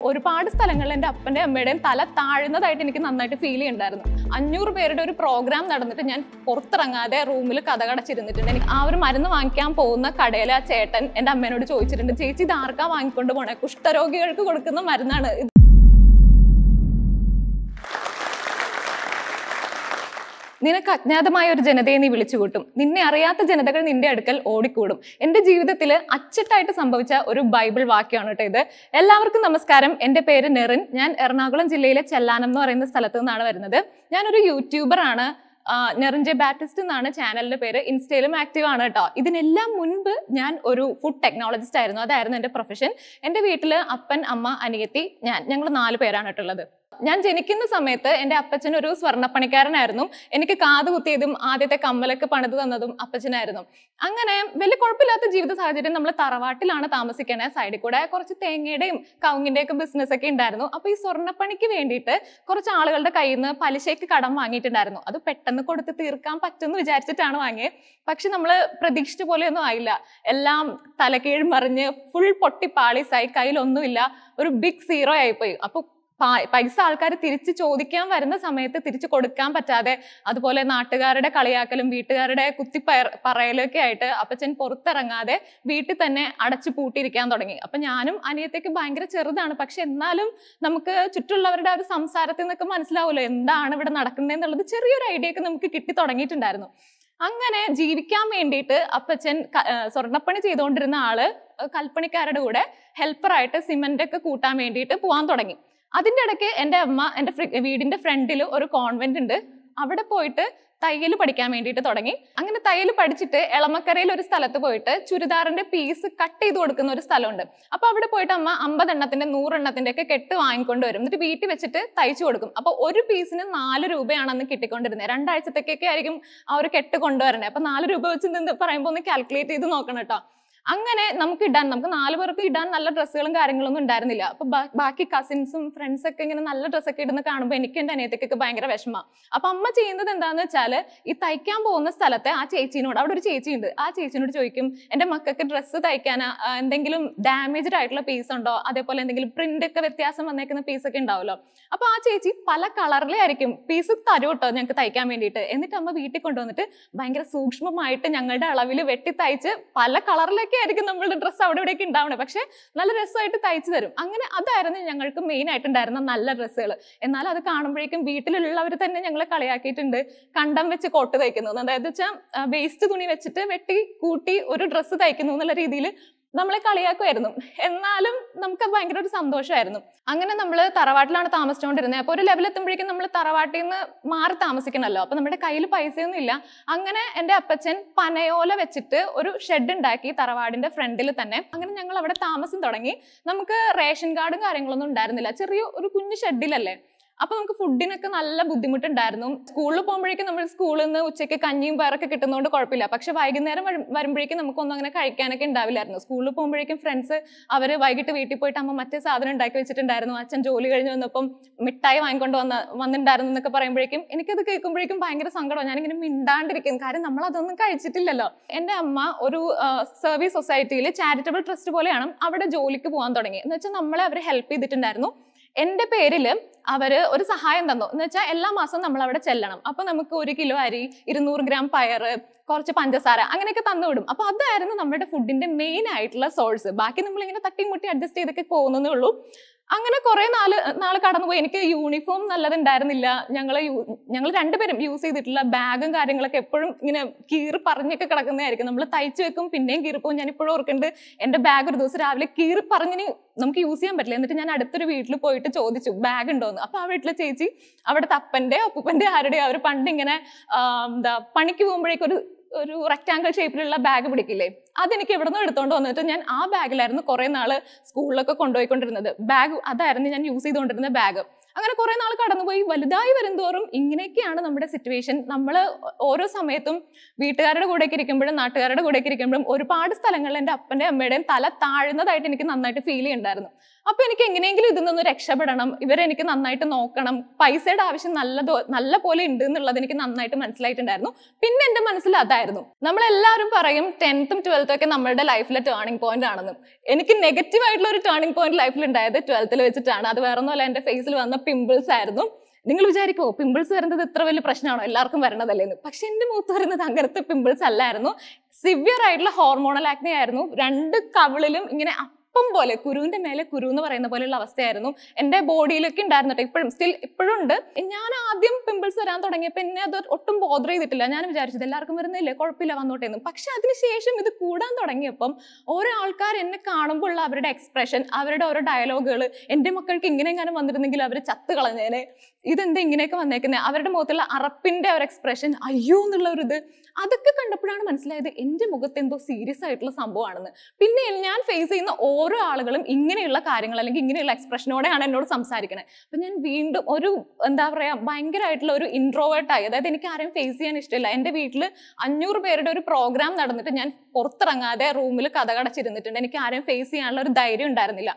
ഒരുപാട് സ്ഥലങ്ങളിൽ എൻ്റെ അപ്പൻ്റെ അമ്മയുടെയും തല താഴുന്നതായിട്ട് എനിക്ക് നന്നായിട്ട് ഫീൽ ചെയ്യുന്നുണ്ടായിരുന്നു അഞ്ഞൂറ് പേരുടെ ഒരു പ്രോഗ്രാം നടന്നിട്ട് ഞാൻ പുറത്തിറങ്ങാതെ റൂമിൽ കഥകടച്ചിരുന്നിട്ടുണ്ട് എനിക്ക് ആ ഒരു മരുന്ന് വാങ്ങിക്കാൻ പോകുന്ന കടയിലെ ആ ചേട്ടൻ എൻ്റെ അമ്മേനോട് ചോദിച്ചിട്ടുണ്ട് ചേച്ചി ഇത് ആർക്കാ വാങ്ങിക്കൊണ്ട് പോണേ കുഷ്ഠരോഗികൾക്ക് കൊടുക്കുന്ന മരുന്നാണ് ഇത് നിനക്ക് അജ്ഞാതമായ ഒരു ജനതയെ നീ വിളിച്ചു കൂട്ടും നിന്നെ അറിയാത്ത ജനതകൾ നിന്റെ അടുക്കൽ ഓടിക്കൂടും എന്റെ ജീവിതത്തിൽ അച്ചട്ടായിട്ട് സംഭവിച്ച ഒരു ബൈബിൾ വാക്യമാണ് കേട്ടോ ഇത് എല്ലാവർക്കും നമസ്കാരം എന്റെ പേര് നെറിൻ ഞാൻ എറണാകുളം ജില്ലയിലെ ചെല്ലാനം എന്ന് പറയുന്ന സ്ഥലത്തു നിന്നാണ് വരുന്നത് ഞാനൊരു യൂട്യൂബർ ആണ് നെറിഞ്ചെ ബാറ്റിസ്റ്റ് എന്നാണ് ചാനലിന്റെ പേര് ഇൻസ്റ്റയിലും ആക്റ്റീവ് ആണ് കേട്ടോ ഇതിനെല്ലാം മുൻപ് ഞാൻ ഒരു ഫുഡ് ടെക്നോളജിസ്റ്റ് ആയിരുന്നു അതായിരുന്നു എൻ്റെ പ്രൊഫഷൻ എൻ്റെ വീട്ടിൽ അപ്പൻ അമ്മ അനിയത്തി ഞാൻ ഞങ്ങൾ നാല് പേരാണ് കേട്ടുള്ളത് ഞാൻ ജനിക്കുന്ന സമയത്ത് എൻ്റെ അപ്പച്ചൻ ഒരു സ്വർണ്ണപ്പണിക്കാരനായിരുന്നു എനിക്ക് കാത് കുത്തിയതും ആദ്യത്തെ കമ്മലൊക്കെ പണിത് തന്നതും അപ്പച്ചനായിരുന്നു അങ്ങനെ വലിയ കുഴപ്പമില്ലാത്ത ജീവിത സാഹചര്യം നമ്മൾ തറവാട്ടിലാണ് താമസിക്കണേ സൈഡിൽ കൂടെ കുറച്ച് തേങ്ങയുടെയും കവുങ്ങിന്റെ ഒക്കെ ബിസിനസ് ഒക്കെ ഉണ്ടായിരുന്നു അപ്പൊ ഈ സ്വർണ്ണപ്പണിക്ക് വേണ്ടിയിട്ട് കുറച്ച് ആളുകളുടെ കയ്യിൽ നിന്ന് പലിശയ്ക്ക് കടം വാങ്ങിയിട്ടുണ്ടായിരുന്നു അത് പെട്ടെന്ന് കൊടുത്ത് തീർക്കാൻ പറ്റുമെന്ന് വിചാരിച്ചിട്ടാണ് വാങ്ങിയത് പക്ഷെ നമ്മൾ പ്രതീക്ഷിച്ച പോലെയൊന്നും ആയില്ല എല്ലാം തലകീഴ് മറിഞ്ഞ് ഫുൾ പൊട്ടി പാളീസായി കയ്യിലൊന്നുമില്ല ഒരു ബിഗ് സീറോ ആയിപ്പോയി അപ്പൊ പാ- പൈസ ആൾക്കാർ തിരിച്ച് ചോദിക്കാൻ വരുന്ന സമയത്ത് തിരിച്ചു കൊടുക്കാൻ പറ്റാതെ അതുപോലെ നാട്ടുകാരുടെ കളിയാക്കലും വീട്ടുകാരുടെ കുത്തി പയർ- പറയലൊക്കെ ആയിട്ട് അപ്പച്ചൻ പുറത്തിറങ്ങാതെ വീട്ടിൽ തന്നെ അടച്ചു പൂട്ടിയിരിക്കാൻ തുടങ്ങി അപ്പൊ ഞാനും അനിയത്തേക്ക് ഭയങ്കര ചെറുതാണ് പക്ഷെ എന്നാലും നമുക്ക് ചുറ്റുള്ളവരുടെ ആ ഒരു സംസാരത്തിൽ നിന്നൊക്കെ മനസ്സിലാവുമല്ലോ എന്താണ് ഇവിടെ നടക്കുന്നത് എന്നുള്ളത് ചെറിയൊരു ഐഡിയ ഒക്കെ നമുക്ക് കിട്ടി തുടങ്ങിയിട്ടുണ്ടായിരുന്നു അങ്ങനെ ജീവിക്കാൻ വേണ്ടിയിട്ട് അപ്പച്ചൻ ക- ആ, സ്വർണ്ണപ്പണി ചെയ്തുകൊണ്ടിരുന്ന ആള് കൽപ്പണിക്കാരുടെ കൂടെ ഹെൽപ്പറായിട്ട് സിമന്റ് ഒക്കെ കൂട്ടാൻ വേണ്ടിയിട്ട് പോകാൻ തുടങ്ങി അതിന്റെ ഇടയ്ക്ക് എൻ്റെ അമ്മ എൻ്റെ ഫ്രി- വീടിന്റെ ഫ്രണ്ടിൽ ഒരു കോൺവെന്റ് ഉണ്ട് അവിടെ പോയിട്ട് തയ്യൽ പഠിക്കാൻ വേണ്ടിയിട്ട് തുടങ്ങി അങ്ങനെ തയ്യൽ പഠിച്ചിട്ട് എളമക്കരയിൽ ഒരു സ്ഥലത്ത് പോയിട്ട് ചുരിദാറിന്റെ പീസ് കട്ട് ചെയ്ത് കൊടുക്കുന്ന ഒരു സ്ഥലമുണ്ട് അപ്പൊ അവിടെ പോയിട്ട് അമ്മ അമ്പതെണ്ണത്തിന്റെ നൂറെണ്ണത്തിന്റെ ഒക്കെ കെട്ട് വാങ്ങിക്കൊണ്ട് വരും എന്നിട്ട് വീട്ടിൽ വെച്ചിട്ട് തയ്ച്ചു കൊടുക്കും അപ്പൊ ഒരു പീസിന് നാല് രൂപയാണ് അന്ന് കിട്ടിക്കൊണ്ടിരുന്നത് രണ്ടാഴ്ചത്തേക്കൊക്കെ ആയിരിക്കും ആ ഒരു കെട്ട് കൊണ്ടുവരണേ അപ്പൊ നാല് രൂപ വെച്ച് നിന്ന് പറയുമ്പോൾ ഒന്ന് കാൽക്കുലേറ്റ് ചെയ്ത് നോക്കണം കേട്ടോ അങ്ങനെ നമുക്ക് ഇടാൻ നമുക്ക് നാല് പേർക്ക് ഇടാൻ നല്ല ഡ്രസ്സുകളും കാര്യങ്ങളൊന്നും ഉണ്ടായിരുന്നില്ല അപ്പൊ ബാ- ബാക്കി കസിൻസും ഫ്രണ്ട്സ് ഒക്കെ ഇങ്ങനെ നല്ല ഡ്രസ്സൊക്കെ ഇടുന്ന കാണുമ്പോൾ എനിക്ക് എന്റെ അനിയത്തേക്കൊക്കെ ഭയങ്കര വിഷമ അപ്പൊ അമ്മ ചെയ്യുന്നത് എന്താന്ന് വെച്ചാല് ഈ തയ്ക്കാൻ പോകുന്ന സ്ഥലത്തെ ആ ചേച്ചീനോട് അവിടെ ഒരു ചേച്ചി ഉണ്ട് ആ ചേച്ചിനോട് ചോദിക്കും എന്റെ മക്കൾക്ക് ഡ്രസ്സ് തയ്ക്കാൻ എന്തെങ്കിലും ഡാമേജ്ഡ് ആയിട്ടുള്ള പീസ് ഉണ്ടോ അതേപോലെ എന്തെങ്കിലും പ്രിന്റ് ഒക്കെ വ്യത്യാസം വന്നേക്കുന്ന പീസ് ഒക്കെ ഉണ്ടാവുമല്ലോ അപ്പൊ ആ ചേച്ചി പല കളറിലായിരിക്കും പീസ് തരും കേട്ടോ ഞങ്ങൾക്ക് തയ്ക്കാൻ വേണ്ടിയിട്ട് എന്നിട്ട് അമ്മ വീട്ടിൽ കൊണ്ടുവന്നിട്ട് ഭയങ്കര സൂക്ഷ്മമായിട്ട് ഞങ്ങളുടെ അളവിൽ വെട്ടി തയ്ച്ച് പല കളറിലൊക്കെ ആയിരിക്കും നമ്മളുടെ ഡ്രസ്സ് അവിടെ ഇവിടെയൊക്കെ ഉണ്ടാവണേ പക്ഷെ നല്ല രസമായിട്ട് തയ്ച്ചു തരും അങ്ങനെ അതായിരുന്നു ഞങ്ങൾക്ക് മെയിൻ ആയിട്ടുണ്ടായിരുന്ന നല്ല ഡ്രസ്സുകൾ എന്നാൽ അത് കാണുമ്പോഴേക്കും വീട്ടിലുള്ളവർ തന്നെ ഞങ്ങളെ കളിയാക്കിയിട്ടുണ്ട് കണ്ടം വെച്ച് കോട്ട് തയ്ക്കുന്നത് അതായത് വെച്ചാൽ വേസ്റ്റ് തുണി വെച്ചിട്ട് വെട്ടി കൂട്ടി ഒരു ഡ്രസ്സ് തയ്ക്കുന്നു എന്നുള്ള രീതിയിൽ നമ്മളെ കളിയാക്കുമായിരുന്നു എന്നാലും നമുക്ക് അത് ഭയങ്കര ഒരു സന്തോഷമായിരുന്നു അങ്ങനെ നമ്മൾ തറവാട്ടിലാണ് താമസിച്ചുകൊണ്ടിരുന്നത് അപ്പോൾ ഒരു ലെവൽ എത്തുമ്പോഴേക്കും നമ്മൾ തറവാട്ടിൽ നിന്ന് മാറി താമസിക്കണമല്ലോ അപ്പൊ നമ്മുടെ കയ്യിൽ പൈസയൊന്നും ഇല്ല അങ്ങനെ എൻ്റെ അപ്പച്ചൻ പനയോല വെച്ചിട്ട് ഒരു ഷെഡ് ഉണ്ടാക്കി തറവാടിന്റെ ഫ്രണ്ടിൽ തന്നെ അങ്ങനെ ഞങ്ങൾ അവിടെ താമസം തുടങ്ങി നമുക്ക് റേഷൻ കാർഡും കാര്യങ്ങളൊന്നും ഉണ്ടായിരുന്നില്ല ചെറിയ ഒരു കുഞ്ഞു ഷെഡിലല്ലേ അപ്പൊ നമുക്ക് ഫുഡിനൊക്കെ നല്ല ബുദ്ധിമുട്ടുണ്ടായിരുന്നു സ്കൂളിൽ പോകുമ്പോഴേക്കും നമ്മൾ സ്കൂളിൽ നിന്ന് ഉച്ചയ്ക്ക് കഞ്ഞിയും പയറൊക്കെ കിട്ടുന്നതുകൊണ്ട് കുഴപ്പമില്ല പക്ഷെ വൈകുന്നേരം വരും- വരുമ്പോഴേക്കും നമുക്കൊന്നും അങ്ങനെ കഴിക്കാനൊക്കെ ഉണ്ടാവില്ലായിരുന്നു സ്കൂളിൽ പോകുമ്പോഴേക്കും ഫ്രണ്ട്സ് അവര് വൈകിട്ട് വീട്ടിൽ പോയിട്ട് അമ്മ മറ്റേ സാധനം ഉണ്ടാക്കി വെച്ചിട്ടുണ്ടായിരുന്നു അച്ഛൻ ജോലി കഴിഞ്ഞ് വന്നപ്പം മിഠായി വാങ്ങിക്കൊണ്ട് വന്ന വന്നിട്ടുണ്ടായിരുന്നു എന്നൊക്കെ പറയുമ്പോഴേക്കും എനിക്കത് കേൾക്കുമ്പോഴേക്കും ഭയങ്കര സങ്കടം ഞാനിങ്ങനെ മിണ്ടാണ്ടിരിക്കും കാര്യം നമ്മൾ അതൊന്നും കഴിച്ചിട്ടില്ലല്ലോ എൻ്റെ അമ്മ ഒരു സർവീസ് സൊസൈറ്റിയിൽ ചാരിറ്റബിൾ ട്രസ്റ്റ് പോലെയാണ് അവിടെ ജോലിക്ക് പോകാൻ തുടങ്ങി എന്ന് വെച്ചാൽ നമ്മളെ അവർ ഹെൽപ്പ് ചെയ്തിട്ടുണ്ടായിരുന്നു എൻ്റെ പേരിൽ അവര് ഒരു സഹായം തന്നു എന്ന് വെച്ചാൽ എല്ലാ മാസവും നമ്മൾ അവിടെ ചെല്ലണം അപ്പൊ നമുക്ക് ഒരു കിലോ അരി ഇരുന്നൂറ് ഗ്രാം പയറ് കുറച്ച് പഞ്ചസാര അങ്ങനെയൊക്കെ തന്നു വിടും അപ്പൊ അതായിരുന്നു നമ്മുടെ ഫുഡിന്റെ മെയിൻ ആയിട്ടുള്ള സോഴ്സ് ബാക്കി നമ്മൾ ഇങ്ങനെ തട്ടിമുട്ടി അഡ്ജസ്റ്റ് ചെയ്തൊക്കെ പോകുന്നതേ ഉള്ളൂ അങ്ങനെ കുറെ നാല് നാൾ കടന്നുപോയി എനിക്ക് യൂണിഫോം നല്ലതുണ്ടായിരുന്നില്ല ഞങ്ങൾ ഞങ്ങൾ രണ്ടുപേരും യൂസ് ചെയ്തിട്ടുള്ള ബാഗും കാര്യങ്ങളൊക്കെ എപ്പോഴും ഇങ്ങനെ കീറി പറഞ്ഞൊക്കെ കിടക്കുന്നതായിരിക്കും നമ്മൾ തയ്ച്ചു വെക്കും പിന്നെയും കീറിപ്പോവും ഞാൻ ഇപ്പോഴും ഓർക്കുന്നുണ്ട് എന്റെ ബാഗ് ഒരു ദിവസം രാവിലെ കീറി പറഞ്ഞിന് നമുക്ക് യൂസ് ചെയ്യാൻ പറ്റില്ല എന്നിട്ട് ഞാൻ അടുത്തൊരു വീട്ടിൽ പോയിട്ട് ചോദിച്ചു ബാഗ് ഉണ്ടോന്ന് അപ്പൊ ആ വീട്ടിലെ ചേച്ചി അവിടുത്തെ അപ്പന്റെ അപ്പൂപ്പന്റെ ആരുടെയോ അവർ പണ്ട് ഇങ്ങനെ ആ, എന്താ പണിക്ക് പോകുമ്പോഴേക്കും ഒരു ഒരു റെക്ടാങ്കിൾ ഷേപ്പിലുള്ള ബാഗ് പിടിക്കില്ലേ അതെനിക്ക് എവിടെ നിന്ന് എടുത്തോണ്ട് വന്നിട്ട് ഞാൻ ആ ബാഗിലായിരുന്നു കുറെ നാള് സ്കൂളിലൊക്കെ കൊണ്ടുപോയിക്കൊണ്ടിരുന്നത് ബാഗ് അതായിരുന്നു ഞാൻ യൂസ് ചെയ്തുകൊണ്ടിരുന്ന ബാഗ് അങ്ങനെ കുറെ നാൾ കടന്നുപോയി വലുതായി വരുന്തോറും ഇങ്ങനെയൊക്കെയാണ് നമ്മുടെ സിറ്റുവേഷൻ നമ്മൾ ഓരോ സമയത്തും വീട്ടുകാരുടെ കൂടെയൊക്കെ ഇരിക്കുമ്പോഴും നാട്ടുകാരുടെ കൂടെയൊക്കെ ഇരിക്കുമ്പോഴും ഒരുപാട് സ്ഥലങ്ങളിൽ എൻ്റെ അപ്പൻ്റെ അമ്മയുടെയും തല താഴുന്നതായിട്ട് എനിക്ക് നന്നായിട്ട് ഫീൽ ചെയ്യുന്നുണ്ടായിരുന്നു അപ്പൊ എനിക്ക് എങ്ങനെയെങ്കിലും ഇതിൽ നിന്ന് രക്ഷപ്പെടണം ഇവരെനിക്ക് നന്നായിട്ട് നോക്കണം പൈസയുടെ ആവശ്യം നല്ലതോ നല്ല പോലെ ഉണ്ട് എന്നുള്ളത് എനിക്ക് നന്നായിട്ട് മനസ്സിലായിട്ടുണ്ടായിരുന്നു പിന്നെ എന്റെ മനസ്സിൽ അതായിരുന്നു നമ്മളെല്ലാവരും പറയും ടെൻത്തും ട്വൽത്തും ഒക്കെ നമ്മളുടെ ലൈഫിലെ ടേണിംഗ് പോയിന്റ് ആണെന്ന് എനിക്ക് നെഗറ്റീവ് ആയിട്ടുള്ള ഒരു ടേണിംഗ് പോയിന്റ് ലൈഫിൽ ഉണ്ടായത് ട്വൽത്തിൽ വെച്ചിട്ടാണ് അത് വേറെ ഒന്നുമല്ല എന്റെ ഫേസിൽ വന്ന പിമ്പിൾസ് ആയിരുന്നു നിങ്ങൾ വിചാരിക്കുമോ പിമ്പിൾസ് വരുന്നത് ഇത്ര വലിയ പ്രശ്നമാണോ എല്ലാവർക്കും വരണതല്ലേ എന്ന് പക്ഷെ എന്റെ മൂത്ത് വരുന്നത് അങ്ങനത്തെ പിമ്പിൾസ് അല്ലായിരുന്നു സിവിയർ ആയിട്ടുള്ള ഹോർമോണൽ ആക്നെ ആയിരുന്നു രണ്ട് കവിളിലും ഇങ്ങനെ അപ്പം പോലെ കുരുവിന്റെ മേലെ കുരു എന്ന് പറയുന്ന പോലെയുള്ള അവസ്ഥയായിരുന്നു എന്റെ ബോഡിയിലൊക്കെ ഉണ്ടായിരുന്നു കേട്ടോ ഇപ്പോഴും സ്റ്റിൽ ഇപ്പോഴും ഉണ്ട് ഞാൻ ആദ്യം പിമ്പിൾസ് വരാൻ തുടങ്ങിയപ്പോൾ എന്നെ അത് ഒട്ടും ബോധർ ചെയ്തിട്ടില്ല ഞാൻ വിചാരിച്ചത് എല്ലാവർക്കും വരുന്നില്ലേ കുഴപ്പമില്ല വന്നോട്ടെ എന്ന് പക്ഷെ അതിനുശേഷം ഇത് കൂടാൻ തുടങ്ങിയപ്പം ഓരോ ആൾക്കാർ എന്നെ കാണുമ്പോൾ ഉള്ള അവരുടെ എക്സ്പ്രഷൻ അവരുടെ ഓരോ ഡയലോഗുകൾ എൻ്റെ മക്കൾക്ക് ഇങ്ങനെ എങ്ങാനും വന്നിരുന്നെങ്കിൽ അവർ ചത്ത് കളഞ്ഞേനെ ഇതെന്താ ഇങ്ങനെയൊക്കെ വന്നേക്കുന്നത് അവരുടെ മുഖത്തുള്ള അറപ്പിന്റെ ഒരു എക്സ്പ്രഷൻ അയ്യോ എന്നുള്ള ഒരു ഇത് അതൊക്കെ കണ്ടപ്പോഴാണ് മനസ്സിലായത് എൻ്റെ മുഖത്ത് എന്തോ സീരിയസ് ആയിട്ടുള്ള സംഭവമാണെന്ന് പിന്നെ ഞാൻ ഫേസ് ചെയ്യുന്ന ഓരോ ആളുകളും ഇങ്ങനെയുള്ള കാര്യങ്ങൾ അല്ലെങ്കിൽ ഇങ്ങനെയുള്ള എക്സ്പ്രഷനോടെയാണ് എന്നോട് സംസാരിക്കണത് അപ്പൊ ഞാൻ വീണ്ടും ഒരു എന്താ പറയാ ഭയങ്കരമായിട്ടുള്ള ഒരു ഇൻട്രോവേർട്ടായി അതായത് എനിക്ക് ആരെയും ഫേസ് ചെയ്യാൻ ഇഷ്ടമില്ല എൻ്റെ വീട്ടിൽ അഞ്ഞൂറ് പേരുടെ ഒരു പ്രോഗ്രാം നടന്നിട്ട് ഞാൻ പുറത്തിറങ്ങാതെ റൂമിൽ കഥകടച്ചിരുന്നിട്ടുണ്ട് എനിക്ക് ആരെയും ഫേസ് ചെയ്യാനുള്ള ഒരു ധൈര്യം ഉണ്ടായിരുന്നില്ല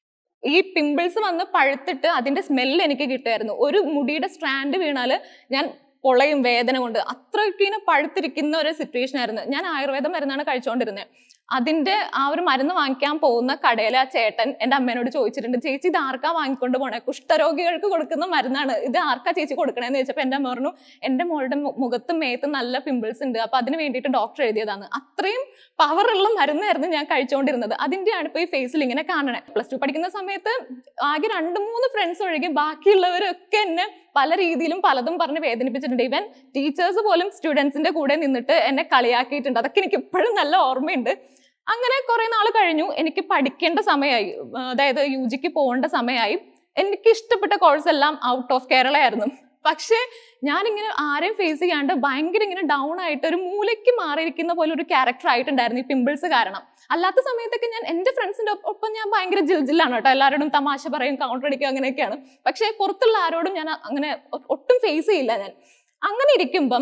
ഈ പിമ്പിൾസ് വന്ന് പഴുത്തിട്ട് അതിന്റെ സ്മെല്ല് എനിക്ക് കിട്ടുമായിരുന്നു ഒരു മുടിയുടെ സ്ട്രാൻഡ് വീണാൽ ഞാൻ പൊളയും വേദന കൊണ്ട് അത്രയ്ക്ക് ഇങ്ങനെ പഴുത്തിരിക്കുന്ന ഒരു സിറ്റുവേഷൻ ആയിരുന്നു ഞാൻ ആയുർവേദ മരുന്നാണ് കഴിച്ചുകൊണ്ടിരുന്നത് അതിന്റെ ആ ഒരു മരുന്ന് വാങ്ങിക്കാൻ പോകുന്ന കടയിലെ ആ ചേട്ടൻ എൻ്റെ അമ്മേനോട് ചോദിച്ചിട്ടുണ്ട് ചേച്ചി ഇത് ആർക്കാ വാങ്ങിക്കൊണ്ട് പോണേ കുഷ്ഠരോഗികൾക്ക് കൊടുക്കുന്ന മരുന്നാണ് ഇത് ആർക്കാ ചേച്ചി കൊടുക്കണേന്ന് ചോദിച്ചപ്പോൾ എൻ്റെ അമ്മ പറഞ്ഞു എൻ്റെ മോളുടെ മു- മുഖത്തും മേത്തും നല്ല പിമ്പിൾസ് ഉണ്ട് അപ്പൊ അതിന് വേണ്ടിയിട്ട് ഡോക്ടർ എഴുതിയതാണ് അത്രയും പവറുള്ള മരുന്നായിരുന്നു ഞാൻ കഴിച്ചുകൊണ്ടിരുന്നത് അതിന്റെയാണ് ഇപ്പൊ ഈ ഫേസിൽ ഇങ്ങനെ കാണണേ പ്ലസ് ടു പഠിക്കുന്ന സമയത്ത് ആകെ രണ്ട് മൂന്ന് ഫ്രണ്ട്സ് ഒഴികെ ബാക്കിയുള്ളവരൊക്കെ എന്നെ പല രീതിയിലും പലതും പറഞ്ഞ് വേദനിപ്പിച്ചിട്ടുണ്ട് ഇവൻ ടീച്ചേഴ്സ് പോലും സ്റ്റുഡൻസിന്റെ കൂടെ നിന്നിട്ട് എന്നെ കളിയാക്കിയിട്ടുണ്ട് അതൊക്കെ എനിക്ക് ഇപ്പോഴും നല്ല ഓർമ്മയുണ്ട് അങ്ങനെ കുറെ നാൾ കഴിഞ്ഞു എനിക്ക് പഠിക്കേണ്ട സമയമായി അതായത് യു ജിക്ക് പോകേണ്ട സമയമായി എനിക്ക് ഇഷ്ടപ്പെട്ട കോഴ്സ് എല്ലാം ഔട്ട് ഓഫ് കേരള ആയിരുന്നു പക്ഷേ ഞാനിങ്ങനെ ആരെയും ഫേസ് ചെയ്യാണ്ട് ഭയങ്കര ഇങ്ങനെ ഡൗൺ ആയിട്ട് ഒരു മൂലയ്ക്ക് മാറിയിരിക്കുന്ന പോലെ ഒരു ക്യാരക്ടർ ആയിട്ടുണ്ടായിരുന്നു ഈ പിമ്പിൾസ് കാരണം അല്ലാത്ത സമയത്തൊക്കെ ഞാൻ എൻ്റെ ഫ്രണ്ട്സിന്റെ ഒപ്പം ഞാൻ ഭയങ്കര ജിൽജിലാണ് കേട്ടോ എല്ലാവരോടും തമാശ പറയും കൗണ്ടർ അടിക്കും അങ്ങനെയൊക്കെയാണ് പക്ഷേ പുറത്തുള്ള ആരോടും ഞാൻ അങ്ങനെ ഒ- ഒട്ടും ഫേസ് ചെയ്യില്ല ഞാൻ അങ്ങനെ ഇരിക്കുമ്പം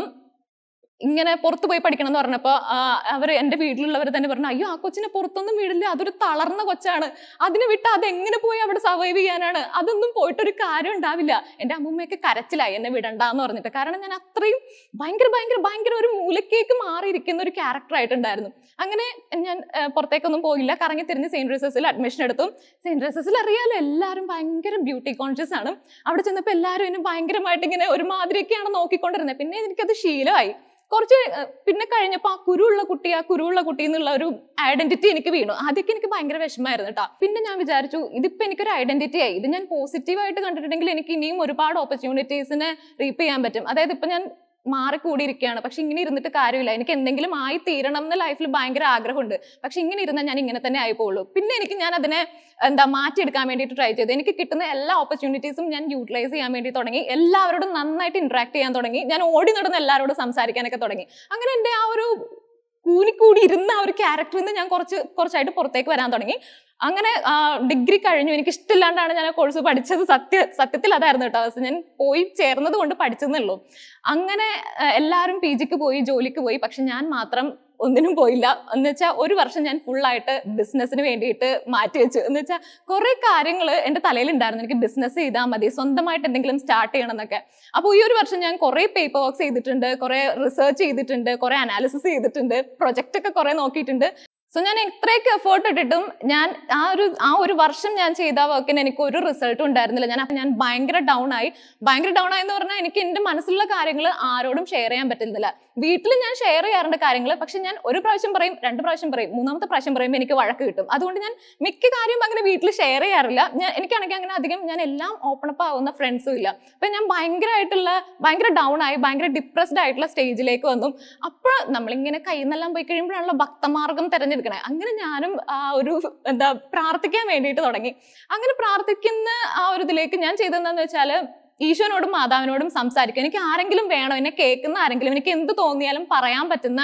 ഇങ്ങനെ പുറത്തു പോയി പഠിക്കണം എന്ന് പറഞ്ഞപ്പോൾ അവർ എൻ്റെ വീട്ടിലുള്ളവർ തന്നെ പറഞ്ഞു അയ്യോ ആ കൊച്ചിനെ പുറത്തൊന്നും വീടില്ല അതൊരു തളർന്ന കൊച്ചാണ് അതിന് വിട്ട് അതെങ്ങനെ പോയി അവിടെ സർവൈവ് ചെയ്യാനാണ് അതൊന്നും പോയിട്ടൊരു കാര്യം ഉണ്ടാവില്ല എൻ്റെ അമ്മൂമ്മയൊക്കെ കരച്ചിലായി എന്നെ വിടണ്ടെന്ന് പറഞ്ഞിട്ട് കാരണം ഞാൻ അത്രയും ഭയങ്കര ഭയങ്കര ഭയങ്കര ഒരു മൂലക്കേക്ക് മാറിയിരിക്കുന്ന ഒരു ക്യാരക്ടർ ആയിട്ടുണ്ടായിരുന്നു അങ്ങനെ ഞാൻ ആ, പുറത്തേക്കൊന്നും പോയില്ല കറങ്ങി തിരിഞ്ഞ് സെയിൻറ്റ് റീസസിൽ അഡ്മിഷൻ എടുത്തു സെയിൻറ്റ് റീസസിൽ അറിയാലോ എല്ലാവരും ഭയങ്കര ബ്യൂട്ടി കോൺഷ്യസ് ആണ് അവിടെ ചെന്നപ്പോൾ എല്ലാവരും എന്നെ ഭയങ്കരമായിട്ട് ഇങ്ങനെ ഒരുമാതിരിയൊക്കെയാണ് നോക്കിക്കൊണ്ടിരുന്നത് പിന്നെ എനിക്കത് ശീലമായി കുറച്ച് ഏർ, പിന്നെ കഴിഞ്ഞപ്പോൾ ആ കുരുള്ള കുട്ടി ആ കുരുള്ള കുട്ടി എന്നുള്ള ഒരു ഐഡന്റിറ്റി എനിക്ക് വീണു ആദ്യമൊക്കെ എനിക്ക് ഭയങ്കര വിഷമമായിരുന്നു കേട്ടോ പിന്നെ ഞാൻ വിചാരിച്ചു ഇതിപ്പോ എനിക്കൊരു ഐഡന്റിറ്റി ആയി ഇത് ഞാൻ പോസിറ്റീവായിട്ട് കണ്ടിട്ടുണ്ടെങ്കിൽ എനിക്ക് ഇനിയും ഒരുപാട് ഓപ്പർച്യൂണിറ്റീസിനെ റീപ്പ് ചെയ്യാൻ പറ്റും അതായത് ഇപ്പൊ ഞാൻ മാറിക്കൂടിയിരിക്കുകയാണ് പക്ഷെ ഇങ്ങനെ ഇരുന്നിട്ട് കാര്യമില്ല എനിക്ക് എന്തെങ്കിലും ആയി തീരണം എന്ന് ലൈഫിൽ ഭയങ്കര ആഗ്രഹമുണ്ട് പക്ഷെ ഇങ്ങനെ ഇരുന്നാൽ ഞാൻ ഇങ്ങനെ തന്നെ ആയി പോകുള്ളൂ പിന്നെ എനിക്ക് ഞാൻ അതിനെ എന്താ മാറ്റിയെടുക്കാൻ വേണ്ടിയിട്ട് ട്രൈ ചെയ്തു എനിക്ക് കിട്ടുന്ന എല്ലാ ഓപ്പർച്യൂണിറ്റീസും ഞാൻ യൂട്ടിലൈസ് ചെയ്യാൻ വേണ്ടി തുടങ്ങി എല്ലാവരോടും നന്നായിട്ട് ഇന്ററാക്ട് ചെയ്യാൻ തുടങ്ങി ഞാൻ ഓടി നടന്ന് എല്ലാവരോടും സംസാരിക്കാനൊക്കെ തുടങ്ങി അങ്ങനെ എൻ്റെ ആ ഒരു കൂനിക്കൂടി ഇരുന്ന ആ ഒരു ക്യാരക്ടറിൽ നിന്ന് ഞാൻ കുറച്ച് കുറച്ചായിട്ട് പുറത്തേക്ക് വരാൻ തുടങ്ങി അങ്ങനെ ഡിഗ്രി കഴിഞ്ഞു എനിക്ക് ഇഷ്ടമില്ലാണ്ടാണ് ഞാൻ ആ കോഴ്സ് പഠിച്ചത് സത്യ സത്യത്തിൽ അതായിരുന്നു കേട്ടോ അവസ്ഥ ഞാൻ പോയി ചേർന്നത് കൊണ്ട് പഠിച്ചെന്നുള്ളൂ അങ്ങനെ ആ, എല്ലാവരും പി ജിക്ക് പോയി ജോലിക്ക് പോയി പക്ഷെ ഞാൻ മാത്രം ഒന്നിനും പോയില്ല എന്ന് വെച്ചാൽ ഒരു വർഷം ഞാൻ ഫുള്ളായിട്ട് ബിസിനസ്സിന് വേണ്ടിയിട്ട് മാറ്റി വെച്ചു എന്ന് വെച്ചാൽ കുറെ കാര്യങ്ങൾ എൻ്റെ തലയിലുണ്ടായിരുന്നു എനിക്ക് ബിസിനസ് ചെയ്താൽ മതി സ്വന്തമായിട്ട് എന്തെങ്കിലും സ്റ്റാർട്ട് ചെയ്യണം എന്നൊക്കെ അപ്പോൾ ഈ ഒരു വർഷം ഞാൻ കുറെ പേപ്പർ വർക്ക്സ് ചെയ്തിട്ടുണ്ട് കുറെ റിസർച്ച് ചെയ്തിട്ടുണ്ട് കുറെ അനാലിസിസ് ചെയ്തിട്ടുണ്ട് പ്രൊജക്റ്റ് ഒക്കെ കുറെ നോക്കിയിട്ടുണ്ട് സോ ഞാൻ ഇത്രയൊക്കെ എഫേർട്ട് ഇട്ടിട്ടും ഞാൻ ആ ഒരു ആ ഒരു വർഷം ഞാൻ ചെയ്ത വർക്കിന് എനിക്ക് ഒരു റിസൾട്ടും ഉണ്ടായിരുന്നില്ല ഞാൻ ഞാൻ ഭയങ്കര ഡൗൺ ആയി ഭയങ്കര ഡൗൺ ആയെന്ന് പറഞ്ഞാൽ എനിക്ക് എൻ്റെ മനസ്സിലുള്ള കാര്യങ്ങൾ ആരോടും ഷെയർ ചെയ്യാൻ പറ്റുന്നില്ല വീട്ടിൽ ഞാൻ ഷെയർ ചെയ്യാറുണ്ട് കാര്യങ്ങൾ പക്ഷെ ഞാൻ ഒരു പ്രാവശ്യം പറയും രണ്ട് പ്രാവശ്യം പറയും മൂന്നാമത്തെ പ്രാവശ്യം പറയുമ്പോൾ എനിക്ക് വഴക്ക് കിട്ടും അതുകൊണ്ട് ഞാൻ മിക്ക കാര്യം അങ്ങനെ വീട്ടിൽ ഷെയർ ചെയ്യാറില്ല ഞാൻ എനിക്കാണെങ്കിൽ അങ്ങനെ അധികം ഞാൻ എല്ലാം ഓപ്പൺ അപ്പ് ആവുന്ന ഫ്രണ്ട്സും ഇല്ല അപ്പൊ ഞാൻ ഭയങ്കരമായിട്ടുള്ള ഭയങ്കര ഡൗൺ ആയി ഭയങ്കര ഡിപ്രസ്ഡ് ആയിട്ടുള്ള സ്റ്റേജിലേക്ക് വന്നു അപ്പോൾ നമ്മളിങ്ങനെ കയ്യിൽ നിന്നെല്ലാം പോയി കഴിയുമ്പോഴാണല്ലോ ഭക്തമാർഗം തിരഞ്ഞെടുക്കണേ അങ്ങനെ ഞാനും ആ ഒരു എന്താ പ്രാർത്ഥിക്കാൻ വേണ്ടിയിട്ട് തുടങ്ങി അങ്ങനെ പ്രാർത്ഥിക്കുന്ന ആ ഒരു ഇതിലേക്ക് ഞാൻ ചെയ്തതെന്ന് വെച്ചാൽ ഈശോനോടും മാതാവിനോടും സംസാരിക്കുക എനിക്ക് ആരെങ്കിലും വേണോ എന്നെ കേൾക്കുന്ന ആരെങ്കിലും എനിക്ക് എന്ത് തോന്നിയാലും പറയാൻ പറ്റുന്ന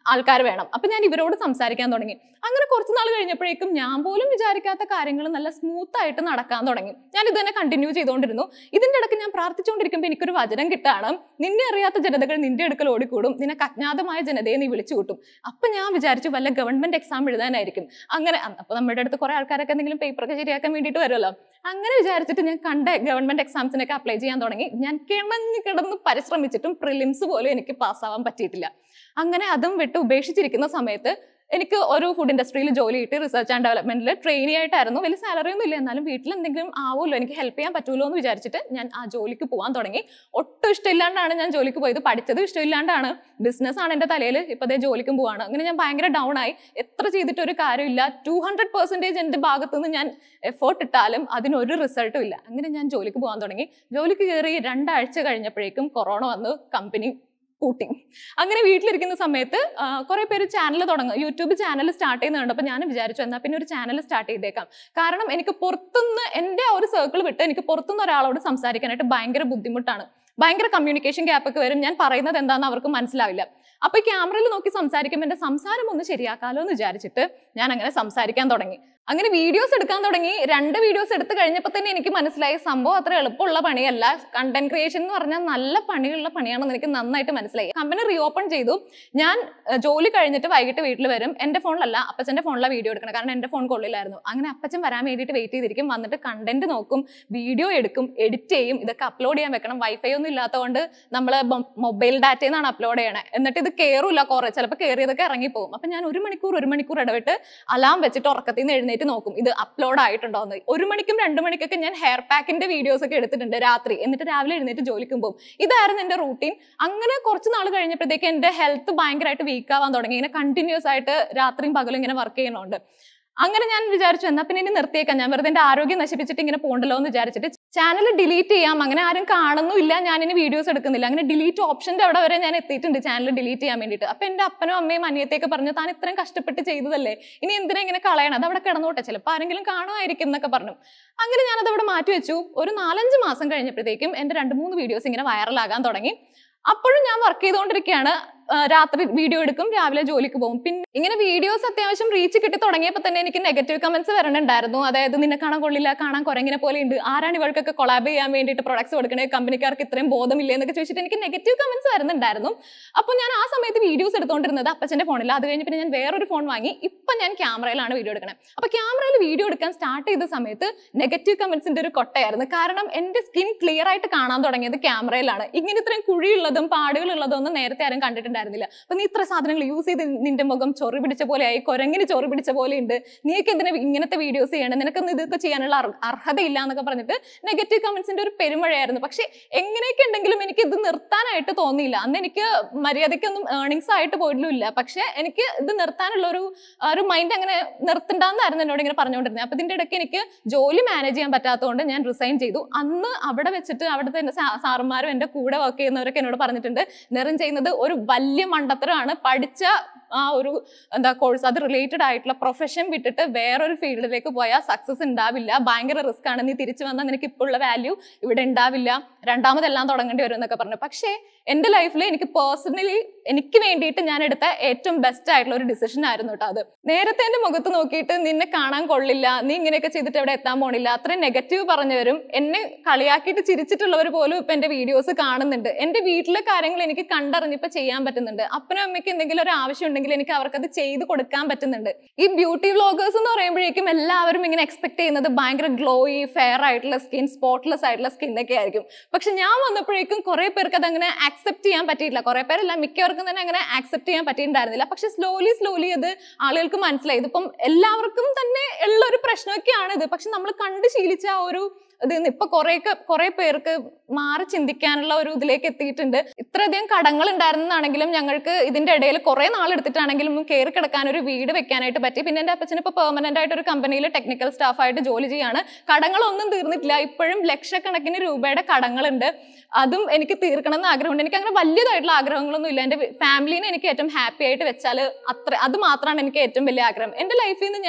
ആൾക്കാർ വേണം അപ്പൊ ഞാൻ ഇവരോട് സംസാരിക്കാൻ തുടങ്ങി അങ്ങനെ കുറച്ച് നാൾ കഴിഞ്ഞപ്പോഴേക്കും ഞാൻ പോലും വിചാരിക്കാത്ത കാര്യങ്ങൾ നല്ല സ്മൂത്ത് ആയിട്ട് നടക്കാൻ തുടങ്ങി ഞാൻ ഇത് തന്നെ കണ്ടിന്യൂ ചെയ്തുകൊണ്ടിരുന്നു ഇതിന്റെ ഇടയ്ക്ക് ഞാൻ പ്രാർത്ഥിച്ചുകൊണ്ടിരിക്കുമ്പോൾ എനിക്കൊരു വചനം കിട്ടാണ് നിന്നെ അറിയാത്ത ജനതകൾ നിന്റെ അടുക്കൽ ഓടിക്കൂടും നിനക്ക് അജ്ഞാതമായ ജനതയെ നീ വിളിച്ചു കൂട്ടും അപ്പൊ ഞാൻ വിചാരിച്ചു വല്ല ഗവൺമെന്റ് എക്സാം എഴുതാനായിരിക്കും അങ്ങനെ അപ്പൊ നമ്മുടെ അടുത്ത് കുറെ ആൾക്കാരൊക്കെ എന്തെങ്കിലും പേപ്പറൊക്കെ ശരിയാക്കാൻ വേണ്ടിയിട്ട് വരുമല്ലോ അങ്ങനെ വിചാരിച്ചിട്ട് ഞാൻ കണ്ട ഗവൺമെന്റ് എക്സാംസിനൊക്കെ അപ്ലൈ ചെയ്യാൻ തുടങ്ങി ഞാൻ കിണഞ്ഞ് കിടന്ന് പരിശ്രമിച്ചിട്ടും പ്രിലിംസ് പോലും എനിക്ക് പാസ്സാവാൻ പറ്റിയിട്ടില്ല അങ്ങനെ അതും വിട്ട് ഉപേക്ഷിച്ചിരിക്കുന്ന സമയത്ത് എനിക്ക് ഒരു ഫുഡ് ഇൻഡസ്ട്രിയിൽ ജോലി കിട്ടി റിസർച്ച് ആൻഡ് ഡെവലപ്മെന്റിൽ ട്രെയിനി ആയിട്ടായിരുന്നു വലിയ സാലറി ഒന്നും ഇല്ല എന്നാലും വീട്ടിൽ എന്തെങ്കിലും ആവുമല്ലോ എനിക്ക് ഹെൽപ്പ് ചെയ്യാൻ പറ്റുമല്ലോ എന്ന് വിചാരിച്ചിട്ട് ഞാൻ ആ ജോലിക്ക് പോകാൻ തുടങ്ങി ഒട്ടും ഇഷ്ടമില്ലാണ്ടാണ് ഞാൻ ജോലിക്ക് പോയത് പഠിച്ചത് ഇഷ്ടമില്ലാണ്ടാണ് ബിസിനസ് ആണ് എൻ്റെ തലയിൽ ഇപ്പൊ അതേ ജോലിക്കും പോവാണ് അങ്ങനെ ഞാൻ ഭയങ്കര ഡൗൺ ആയി എത്ര ചെയ്തിട്ട് ഒരു കാര്യമില്ല ടു ഹൺഡ്രഡ് പെർസെൻറ്റേജ് എൻ്റെ ഭാഗത്തു നിന്ന് ഞാൻ എഫേർട്ട് ഇട്ടാലും അതിനൊരു റിസൾട്ടും ഇല്ല അങ്ങനെ ഞാൻ ജോലിക്ക് പോകാൻ തുടങ്ങി ജോലിക്ക് കയറി രണ്ടാഴ്ച കഴിഞ്ഞപ്പോഴേക്കും കൊറോണ വന്നു കമ്പനി പൂട്ടി അങ്ങനെ വീട്ടിലിരിക്കുന്ന സമയത്ത് കുറെ പേര് ചാനൽ തുടങ്ങും യൂട്യൂബ് ചാനൽ സ്റ്റാർട്ട് ചെയ്യുന്ന കണ്ടപ്പോൾ ഞാൻ വിചാരിച്ചു എന്നാൽ പിന്നെ ഒരു ചാനൽ സ്റ്റാർട്ട് ചെയ്തേക്കാം കാരണം എനിക്ക് പുറത്തുനിന്ന് എൻ്റെ ആ ഒരു സർക്കിൾ വിട്ട് എനിക്ക് പുറത്തുനിന്ന് ഒരാളോട് സംസാരിക്കാനായിട്ട് ഭയങ്കര ബുദ്ധിമുട്ടാണ് ഭയങ്കര കമ്മ്യൂണിക്കേഷൻ ഗ്യാപ്പ് ഒക്കെ വരും ഞാൻ പറയുന്നത് എന്താണെന്ന് അവർക്ക് മനസ്സിലാവില്ല അപ്പൊ ഈ ക്യാമറയിൽ നോക്കി സംസാരിക്കുമ്പോൾ എന്റെ സംസാരം ഒന്ന് ശരിയാക്കാലോ എന്ന് വിചാരിച്ചിട്ട് ഞാൻ അങ്ങനെ സംസാരിക്കാൻ തുടങ്ങി അങ്ങനെ വീഡിയോസ് എടുക്കാൻ തുടങ്ങി രണ്ട് വീഡിയോസ് എടുത്ത് കഴിഞ്ഞപ്പോൾ തന്നെ എനിക്ക് മനസ്സിലായി സംഭവം അത്ര എളുപ്പമുള്ള പണിയല്ല കണ്ടന്റ് ക്രിയേഷൻ എന്ന് പറഞ്ഞാൽ നല്ല പണിയുള്ള പണിയാണെന്ന് എനിക്ക് നന്നായിട്ട് മനസ്സിലായി കമ്പനി റീഓപ്പൺ ചെയ്തു ഞാൻ ഏഹ്, ജോലി കഴിഞ്ഞിട്ട് വൈകിട്ട് വീട്ടിൽ വരും എന്റെ ഫോണിലല്ല അപ്പച്ചന്റെ ഫോണിലാണ് വീഡിയോ എടുക്കണം കാരണം എന്റെ ഫോൺ കൊള്ളില്ലായിരുന്നു അങ്ങനെ അപ്പച്ചൻ വരാൻ വേണ്ടിയിട്ട് വെയിറ്റ് ചെയ്തിരിക്കും വന്നിട്ട് കണ്ടന്റ് നോക്കും വീഡിയോ എടുക്കും എഡിറ്റ് ചെയ്യും ഇതൊക്കെ അപ്ലോഡ് ചെയ്യാൻ വെക്കണം വൈഫൈ ഒന്നും ഇല്ലാത്തതുകൊണ്ട് നമ്മൾ മൊബൈൽ ഡാറ്റയിൽ നിന്നാണ് അപ്ലോഡ് ചെയ്യണേ എന്നിട്ട് ഇത് കയറില്ല കുറെ ചിലപ്പോൾ കയറിയതൊക്കെ ഇറങ്ങിപ്പോകും അപ്പൊ ഞാൻ ഒരു മണിക്കൂർ ഒരു മണിക്കൂർ ഇടവിട്ട് അലാം വെച്ചിട്ട് ഉറക്കത്തിൽ നിന്ന് എഴുന്നേറ്റ് നോക്കും ഇത് അപ്ലോഡ് ആയിട്ടുണ്ടോ എന്ന് ഒരു മണിക്കും രണ്ട് മണിക്കൊക്കെ ഞാൻ ഹെയർ പാക്കിന്റെ വീഡിയോസ് ഒക്കെ എടുത്തിട്ടുണ്ട് രാത്രി എന്നിട്ട് രാവിലെ എഴുന്നേറ്റ് ജോലിക്കും പോകും ഇതായിരുന്നു എന്റെ റൂട്ടീൻ അങ്ങനെ കുറച്ച് നാൾ കഴിഞ്ഞപ്പോഴത്തേക്ക് എന്റെ ഹെൽത്ത് ഭയങ്കരമായിട്ട് വീക്ക് ആവാൻ തുടങ്ങി ഇങ്ങനെ കണ്ടിന്യൂസ് ആയിട്ട് രാത്രിയും പകലും ഇങ്ങനെ വർക്ക് ചെയ്യണോണ്ട് അങ്ങനെ ഞാൻ വിചാരിച്ചു എന്നാ പിന്നെ ഇനി നിർത്തിയേക്കാം ഞാൻ വെറുതെ എന്റെ ആരോഗ്യം നശിപ്പിച്ചിട്ട് ഇങ്ങനെ പോകണ്ടല്ലോ എന്ന് വിചാരിച്ചിട്ട് ചാനൽ ഡിലീറ്റ് ചെയ്യാം അങ്ങനെ ആരും കാണുന്നുമില്ല ഞാൻ ഇനി വീഡിയോസ് എടുക്കുന്നില്ല അങ്ങനെ ഡിലീറ്റ് ഓപ്ഷന്റെ അവിടെ വരെ ഞാൻ എത്തിയിട്ടുണ്ട് ചാനൽ ഡിലീറ്റ് ചെയ്യാൻ വേണ്ടിയിട്ട് അപ്പൊ എന്റെ അപ്പനും അമ്മയും അനിയത്തേക്ക് പറഞ്ഞു താൻ ഇത്രയും കഷ്ടപ്പെട്ട് ചെയ്തതല്ലേ ഇനി എന്തിനാ ഇങ്ങനെ കളയണം അത് അവിടെ കിടന്നോട്ടെ ചിലപ്പോൾ ആരെങ്കിലും കാണുമായിരിക്കും എന്നൊക്കെ പറഞ്ഞു അങ്ങനെ ഞാനത് അവിടെ മാറ്റി വെച്ചു ഒരു നാലഞ്ച് മാസം കഴിഞ്ഞപ്പോഴത്തേക്കും എന്റെ രണ്ട് മൂന്ന് വീഡിയോസ് ഇങ്ങനെ വൈറലാകാൻ തുടങ്ങി അപ്പോഴും ഞാൻ വർക്ക് ചെയ്തുകൊണ്ടിരിക്കുകയാണ് ആ, രാത്രി വീഡിയോ എടുക്കും രാവിലെ ജോലിക്ക് പോകും പിന്നെ ഇങ്ങനെ വീഡിയോസ് അത്യാവശ്യം റീച്ച് കിട്ടി തുടങ്ങിയപ്പോൾ തന്നെ എനിക്ക് നെഗറ്റീവ് കമന്റ്സ് വരണുണ്ടായിരുന്നു അതായത് നിന്നെ കാണാൻ കൊള്ളില്ല കാണാൻ കുരങ്ങിനെ പോലെ ഉണ്ട് ആരാണ് ഇവൾക്കൊക്കെ കൊളാബ് ചെയ്യാൻ വേണ്ടിയിട്ട് പ്രൊഡക്ട്സ് കൊടുക്കണേ കമ്പനിക്കാർക്ക് ഇത്രയും ബോധമില്ല എന്നൊക്കെ ചോദിച്ചിട്ട് എനിക്ക് നെഗറ്റീവ് കമന്റ്സ് വരുന്നുണ്ടായിരുന്നു അപ്പോൾ ഞാൻ ആ സമയത്ത് വീഡിയോസ് എടുത്തുകൊണ്ടിരുന്നത് അപ്പച്ചന്റെ ഫോണിൽ അത് കഴിഞ്ഞ് പിന്നെ ഞാൻ വേറൊരു ഫോൺ വാങ്ങി ഇപ്പം ഞാൻ ക്യാമറയിലാണ് വീഡിയോ എടുക്കണത് അപ്പോൾ ക്യാമറയിൽ വീഡിയോ എടുക്കാൻ സ്റ്റാർട്ട് ചെയ്ത സമയത്ത് നെഗറ്റീവ് കമന്റ്സിന്റെ ഒരു കൊട്ടയായിരുന്നു കാരണം എന്റെ സ്കിൻ ക്ലിയർ ആയിട്ട് കാണാൻ തുടങ്ങിയത് ക്യാമറയിലാണ് ഇങ്ങനെ ഇത്രയും കുഴിയുള്ളതും പാടുകളുള്ളതും ഒന്നും നേരത്തെ ആരും കണ്ടിട്ടുണ്ടായിരുന്നില്ല അപ്പൊ നീ ഇത്ര സാധനങ്ങൾ യൂസ് ചെയ്ത് നിന്റെ മുഖം ചൊറി പിടിച്ച പോലെയായി കുരങ്ങിന് ചൊറി പിടിച്ച പോലെ ഉണ്ട് നീക്ക് എന്തിനാ ഇങ്ങനത്തെ വീഡിയോസ് ചെയ്യണം നിനക്കൊന്നും ഇതൊക്കെ ചെയ്യാനുള്ള അർ- അർഹതയില്ല എന്നൊക്കെ പറഞ്ഞിട്ട് നെഗറ്റീവ് കമന്റ്സിന്റെ ഒരു പെരുമഴയായിരുന്നു പക്ഷെ എങ്ങനെയൊക്കെ ഉണ്ടെങ്കിലും എനിക്ക് ഇത് നിർത്താനായിട്ട് തോന്നിയില്ല അന്ന് എനിക്ക് മര്യാദയ്ക്കൊന്നും ഏർണിങ്സ് ആയിട്ട് പോയിട്ടില്ല പക്ഷെ എനിക്ക് ഇത് നിർത്താനുള്ള ഒരു ആ ഒരു മൈൻഡ് അങ്ങനെ നിർത്തണ്ടെന്നായിരുന്നു എന്നോട് ഇങ്ങനെ പറഞ്ഞുകൊണ്ടിരുന്നത് അപ്പൊ ഇതിന്റെ ഇടയ്ക്ക് എനിക്ക് ജോലി മാനേജ് ചെയ്യാൻ പറ്റാത്തതുകൊണ്ട് ഞാൻ റിസൈൻ ചെയ്തു അന്ന് അവിടെ വെച്ചിട്ട് അവിടുത്തെ എൻ്റെ സാ- സാറുമാരും എൻ്റെ കൂടെ വർക്ക് ചെയ്യുന്നവരൊക്കെ എന്നോട് പറഞ്ഞിട്ടുണ്ട് നിറം ചെയ്യുന്നത് ഒരു വലിയ മണ്ടത്തരമാണ് പഠിച്ച ആ ഒരു എന്താ കോഴ്സ് അത് റിലേറ്റഡ് ആയിട്ടുള്ള പ്രൊഫഷൻ വിട്ടിട്ട് വേറൊരു ഫീൽഡിലേക്ക് പോയാൽ സക്സസ് ഉണ്ടാവില്ല ഭയങ്കര റിസ്ക് ആണ് നീ തിരിച്ചു വന്നാൽ നിനക്ക് ഇപ്പോൾ ഉള്ള വാല്യൂ ഇവിടെ ഉണ്ടാവില്ല രണ്ടാമതെല്ലാം തുടങ്ങേണ്ടി വരും എന്നൊക്കെ പറഞ്ഞു പക്ഷേ എൻ്റെ ലൈഫിൽ എനിക്ക് പേഴ്സണലി എനിക്ക് വേണ്ടിയിട്ട് ഞാൻ എടുത്ത ഏറ്റവും ബെസ്റ്റ് ആയിട്ടുള്ള ഒരു ഡിസിഷൻ ആയിരുന്നു കേട്ടോ അത് നേരത്തെ എൻ്റെ മുഖത്ത് നോക്കിയിട്ട് നിന്നെ കാണാൻ കൊള്ളില്ല നീ ഇങ്ങനെയൊക്കെ ചെയ്തിട്ട് എവിടെ എത്താൻ പോണില്ല അത്രയും നെഗറ്റീവ് പറഞ്ഞവരും എന്നെ കളിയാക്കിയിട്ട് ചിരിച്ചിട്ടുള്ളവർ പോലും ഇപ്പൊ എൻ്റെ വീഡിയോസ് കാണുന്നുണ്ട് എൻ്റെ വീട്ടിലെ കാര്യങ്ങൾ എനിക്ക് കണ്ടറിഞ്ഞിപ്പോൾ ചെയ്യാൻ പറ്റുന്നുണ്ട് അപ്പനും അമ്മയ്ക്ക് എന്തെങ്കിലും ഒരു ആവശ്യം ഉണ്ടെങ്കിൽ എനിക്ക് അവർക്കത് ചെയ്ത് കൊടുക്കാൻ പറ്റുന്നുണ്ട് ഈ ബ്യൂട്ടി വ്ളോഗേഴ്സ് എന്ന് പറയുമ്പോഴേക്കും എല്ലാവരും ഇങ്ങനെ എക്സ്പെക്ട് ചെയ്യുന്നത് ഭയങ്കര ഗ്ലോയി ഫെയർ ആയിട്ടുള്ള സ്കിൻ സ്പോട്ട്ലെസ് ആയിട്ടുള്ള സ്കിൻ ഒക്കെ ആയിരിക്കും പക്ഷെ ഞാൻ വന്നപ്പോഴേക്കും കുറെ പേർക്ക് അതങ്ങനെ ആക്സെപ്റ്റ് ചെയ്യാൻ പറ്റിയിട്ടില്ല കുറെ പേരല്ല മിക്കവർക്കും തന്നെ അങ്ങനെ ആക്സെപ്റ്റ് ചെയ്യാൻ പറ്റിയിട്ടുണ്ടായിരുന്നില്ല പക്ഷെ സ്ലോലി സ്ലോലി അത് ആളുകൾക്ക് മനസ്സിലായി ഇതിപ്പം എല്ലാവർക്കും തന്നെ ഉള്ള ഒരു പ്രശ്നമൊക്കെയാണ് ഇത് പക്ഷെ നമ്മൾ കണ്ട് ശീലിച്ച ആ ഒരു ഇത് ഇപ്പൊ കുറേയൊക്കെ കുറെ പേർക്ക് മാറി ചിന്തിക്കാനുള്ള ഒരു ഇതിലേക്ക് എത്തിയിട്ടുണ്ട് ഇത്രയധികം കടങ്ങൾ ഉണ്ടായിരുന്നതാണെങ്കിലും ഞങ്ങൾക്ക് ഇതിന്റെ ഇടയിൽ കുറെ നാളെടുത്തിട്ടാണെങ്കിലും കയറി കിടക്കാൻ ഒരു വീട് വെക്കാനായിട്ട് പറ്റി പിന്നെ എൻ്റെ അപ്പച്ചന് ഇപ്പൊ പെർമനന്റ് ആയിട്ട് ഒരു കമ്പനിയിൽ ടെക്നിക്കൽ സ്റ്റാഫായിട്ട് ജോലി ചെയ്യാണ് കടങ്ങളൊന്നും തീർന്നിട്ടില്ല ഇപ്പോഴും ലക്ഷക്കണക്കിന് രൂപയുടെ കടങ്ങളുണ്ട് അതും എനിക്ക് തീർക്കണം എന്ന് ആഗ്രഹമുണ്ട് എനിക്ക് അങ്ങനെ വലിയതായിട്ടുള്ള ആഗ്രഹങ്ങളൊന്നും ഇല്ല എൻ്റെ ഫാമിലീനെ എനിക്ക് ഏറ്റവും ഹാപ്പി ആയിട്ട് വെച്ചാൽ അത്ര അത് മാത്രമാണ് എനിക്ക് ഏറ്റവും വലിയ ആഗ്രഹം എൻ്റെ ലൈഫിൽ നിന്ന് ഞാൻ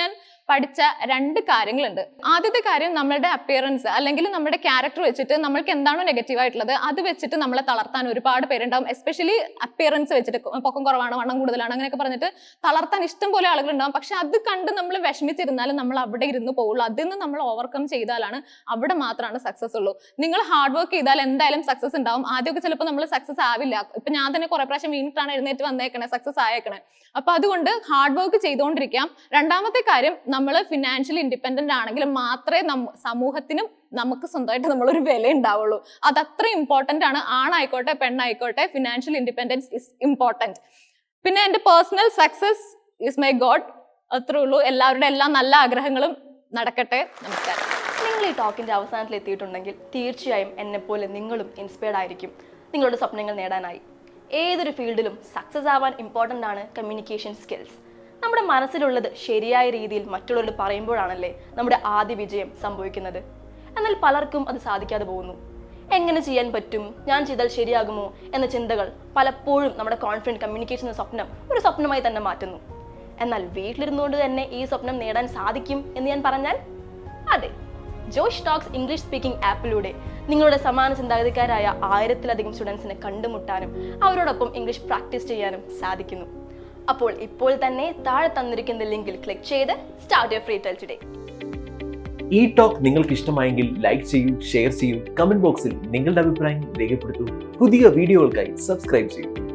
പഠിച്ച രണ്ട് കാര്യങ്ങളുണ്ട് ആദ്യത്തെ കാര്യം നമ്മളുടെ അപ്പിയറൻസ് അല്ലെങ്കിൽ നമ്മുടെ ക്യാരക്ടർ വെച്ചിട്ട് നമ്മൾക്ക് എന്താണോ നെഗറ്റീവ് ആയിട്ടുള്ളത് അത് വെച്ചിട്ട് നമ്മളെ തളർത്താൻ ഒരുപാട് പേരുണ്ടാവും എസ്പെഷ്യലി അപ്പിയറൻസ് വെച്ചിട്ട് പൊക്കം കുറവാണ് വണ്ണം കൂടുതലാണ് അങ്ങനെയൊക്കെ പറഞ്ഞിട്ട് തളർത്താൻ ഇഷ്ടം പോലെ ആളുകളുണ്ടാവും പക്ഷെ അത് കണ്ട് നമ്മൾ വിഷമിച്ചിരുന്നാലും നമ്മൾ അവിടെ ഇരുന്ന് പോകുള്ളൂ അതിൽ നിന്ന് നമ്മൾ ഓവർകം ചെയ്താലാണ് അവിടെ മാത്രമാണ് സക്സസ് ഉള്ളൂ നിങ്ങൾ ഹാർഡ് വർക്ക് ചെയ്താൽ എന്തായാലും സക്സസ് ഉണ്ടാവും ആദ്യമൊക്കെ ചിലപ്പോൾ നമ്മൾ സക്സസ് ആവില്ല ഇപ്പൊ ഞാൻ തന്നെ കുറെ പ്രാവശ്യം വീണിട്ടാണ് എഴുന്നേറ്റ് വന്നേക്കണേ സക്സസ് ആയേക്കണേ അപ്പൊ അതുകൊണ്ട് ഹാർഡ് വർക്ക് ചെയ്തുകൊണ്ടിരിക്കാം രണ്ടാമത്തെ കാര്യം നമ്മൾ ഫിനാൻഷ്യലി ഇൻഡിപെൻഡന്റ് ആണെങ്കിൽ മാത്രമേ നമ്മ സമൂഹത്തിനും നമുക്ക് സ്വന്തമായിട്ട് നമ്മളൊരു വില ഉണ്ടാവുള്ളൂ അത് അത്ര ഇമ്പോർട്ടന്റ് ആണ് ആണായിക്കോട്ടെ പെണ്ണായിക്കോട്ടെ ഫിനാൻഷ്യൽ ഇൻഡിപെൻഡൻസ് ഇസ് ഇമ്പോർട്ടന്റ് പിന്നെ എൻ്റെ personal success is my god അത്രേ ഉള്ളൂ എല്ലാവരുടെ എല്ലാ നല്ല ആഗ്രഹങ്ങളും നടക്കട്ടെ നമസ്കാരം നിങ്ങൾ ഈ ടോക്കിന്റെ അവസാനത്തിൽ എത്തിയിട്ടുണ്ടെങ്കിൽ തീർച്ചയായും എന്നെപ്പോലെ നിങ്ങളും ഇൻസ്പയർഡ് ആയിരിക്കും നിങ്ങളുടെ സ്വപ്നങ്ങൾ നേടാനായി ഏതൊരു ഫീൽഡിലും സക്സസ് ആവാൻ ഇമ്പോർട്ടൻ്റ് ആണ് കമ്മ്യൂണിക്കേഷൻ സ്കിൽസ് നമ്മുടെ മനസ്സിലുള്ളത് ശരിയായ രീതിയിൽ മറ്റുള്ളവരോട് പറയുമ്പോഴാണല്ലേ നമ്മുടെ ആദ്യ വിജയം സംഭവിക്കുന്നത് എന്നാൽ പലർക്കും അത് സാധിക്കാതെ പോകുന്നു എങ്ങനെ ചെയ്യാൻ പറ്റും ഞാൻ ചെയ്താൽ ശരിയാകുമോ എന്ന ചിന്തകൾ പലപ്പോഴും നമ്മുടെ കോൺഫിഡൻറ്റ് കമ്മ്യൂണിക്കേഷൻ എന്ന സ്വപ്നം ഒരു സ്വപ്നമായി തന്നെ മാറ്റുന്നു എന്നാൽ വീട്ടിലിരുന്നുകൊണ്ട് തന്നെ ഈ സ്വപ്നം നേടാൻ സാധിക്കും എന്ന് ഞാൻ പറഞ്ഞാൽ അതെ ജോഷ് ടോക്സ് ഇംഗ്ലീഷ് സ്പീക്കിംഗ് ആപ്പിലൂടെ നിങ്ങളുടെ സമാന ചിന്താഗതിക്കാരായ ആയിരത്തിലധികം സ്റ്റുഡൻസിനെ കണ്ടുമുട്ടാനും അവരോടൊപ്പം ഇംഗ്ലീഷ് പ്രാക്ടീസ് ചെയ്യാനും സാധിക്കുന്നു അപ്പോൾ ഇപ്പോൾ തന്നെ താഴെ തന്നിരിക്കുന്ന ലിങ്കിൽ ക്ലിക്ക് ചെയ്ത് start your free tell today ഈ ടോക്ക് നിങ്ങൾക്ക് ഇഷ്ടമായെങ്കിൽ ലൈക്ക് ചെയ്യൂ ഷെയർ ചെയ്യൂ കമന്റ് ബോക്സിൽ നിങ്ങളുടെ അഭിപ്രായം രേഖപ്പെടുത്തൂ പുതിയ വീഡിയോകൾക്കായി സബ്സ്ക്രൈബ് ചെയ്യൂ